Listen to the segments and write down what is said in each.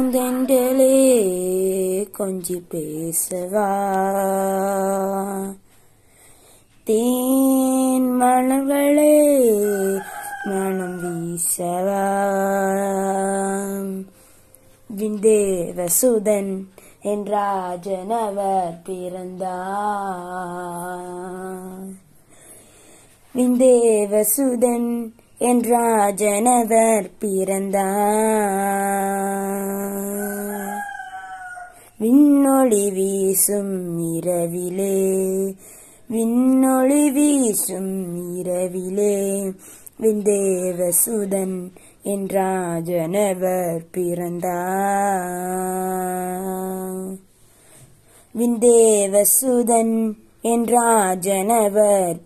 பூந்தெண்டலே கொஞ்சி பேசவா தேன் மலர்களே மனம் வீசவா விந்தேவசுதன் என்றாஜனவர் பிறந்தார் விந்தேவசுதன் என்றாஜனவர் பிறந்தார் விண்ணொளி வீசும் இரவிலே விண்ணொளி வீசும் இரவிலே விந்தேவசுதன் என்றாஜனவர் பிறந்தார் விந்தேவசுதன் என்றாஜனவர்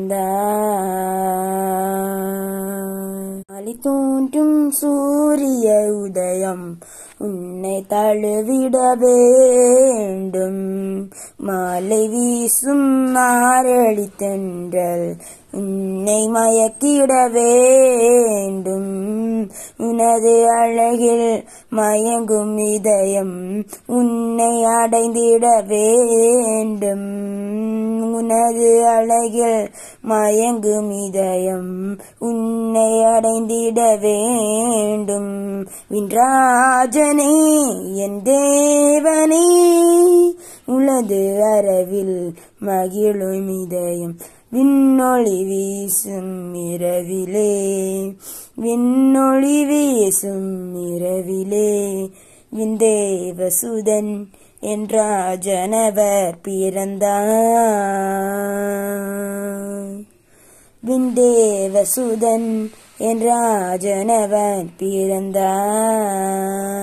பிறந்தார் அலி தோன்றும் சூரிய உதயம் உன்னை தழுவிட வேண்டும் மாலை வீசும் மாரளி தென்றல் உன்னை மயக்கிட வேண்டும் உனது அழகில் மயங்கும் இதயம் உன்னை அடைந்திட வேண்டும் உனது அழகில் மயங்கும் இதயம் உன்னை அடைந்திட வேண்டும் வின்றாஜனே என் தேவனே உலது அரவில் மகிழும் இதயம் விண்ணொளி வீசும் இரவிலே விண்ணொளி வீசும் இரவிலே விந்தேவசுதன் என்றாஜனவர் பிறந்தார் விந்தேவசுதன் என்றாஜனவர் பிறந்தார்